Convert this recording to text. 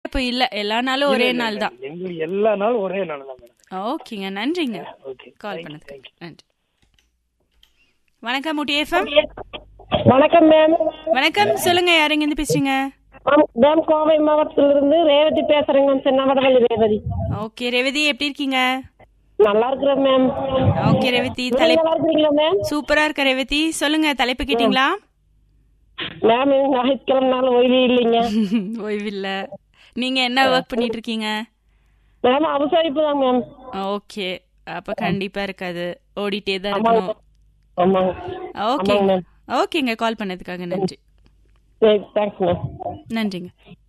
இப்ப இல்ல எல்லா நாளும் ஒரே நாள் தான் எங்களுக்கு எல்லா நாளும் ஒரே நாள் தான் மேடம் ஓகேங்க நன்றிங்க ஓகே கால் பண்ணதுக்கு நன்றி வணக்கம் முட்டி எஃப்எம் வணக்கம் மேம் வணக்கம் சொல்லுங்க யாருங்க இருந்து பேசுறீங்க மேம் கோவை மாவட்டத்திலிருந்து ரேவதி பேசுறேங்க மேம் சின்னவடவள்ளி ரேவதி ஓகே ரேவதி எப்படி இருக்கீங்க நல்லா இருக்கிறேன் மேம் ஓகே ரேவதி நீங்க தலைப்பு நல்லா இருக்கிறீங்களா மேம் சூப்பரா இருக்க ரேவதி சொல்லுங்க தலைப்பு கேட்டீங்களா மேம் எனக்கு ஞாயிற்றுக்கிழமை நாள் ஓய்வு இல்லைங்க ஓய்வில்ல நீங்க என்ன ஒர்க் பண்ணிட்டு இருக்கீங்க மேம் அவசரிப்பு தான் மேம் ஓகே அப்ப கண்டிப்பா இருக்காது ஓடிட்டே தான் இருக்கணும் ஆமாங்க ஓகே ஆமாங்க மேம் ஓகேங்க கால் பண்ணதுக்காக நன்றி சரி தேங்க்ஸ் மேம் நன்றிங்க